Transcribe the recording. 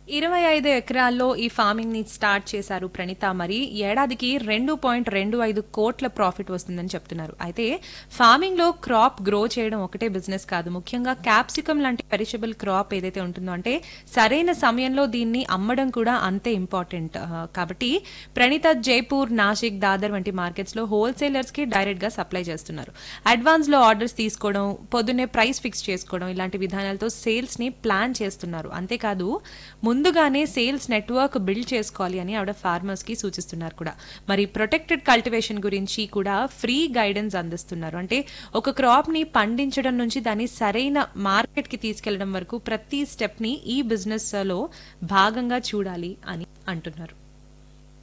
ఇరవై ఐదు ఎకరాల్లో ఈ ఫార్మింగ్ ని స్టార్ట్ చేశారు ప్రణీత మరి ఏడాదికి రెండు పాయింట్ రెండు ఐదు కోట్ల ప్రాఫిట్ వస్తుందని చెప్తున్నారు అయితే ఫార్మింగ్ లో క్రాప్ గ్రో చేయడం ఒకటే బిజినెస్ కాదు ముఖ్యంగా క్యాప్సికం లాంటి పెరిషబుల్ క్రాప్ ఏదైతే ఉంటుందో అంటే సరైన సమయంలో దీన్ని అమ్మడం కూడా అంతే ఇంపార్టెంట్ కాబట్టి ప్రణీత జైపూర్ నాసిక్ దాదర్ వంటి మార్కెట్స్ లో హోల్సేలర్స్ కి డైరెక్ట్ గా సప్లై చేస్తున్నారు అడ్వాన్స్ లో ఆర్డర్స్ తీసుకోవడం పొద్దున్నే ప్రైస్ ఫిక్స్ చేసుకోవడం ఇలాంటి విధానాలతో సేల్స్ ని ప్లాన్ చేస్తున్నారు అంతేకాదు ముందుగానే సేల్స్ నెట్వర్క్ బిల్డ్ చేసుకోవాలి అని ఆవిడ ఫార్మర్స్ కి సూచిస్తున్నారు కూడా మరి ప్రొటెక్టెడ్ కల్టివేషన్ గురించి కూడా ఫ్రీ గైడెన్స్ అందిస్తున్నారు అంటే ఒక క్రాప్ ని పండించడం నుంచి దాన్ని సరైన మార్కెట్ కి తీసుకెళ్లడం వరకు ప్రతి స్టెప్ ని ఈ బిజినెస్ లో భాగంగా చూడాలి అని అంటున్నారు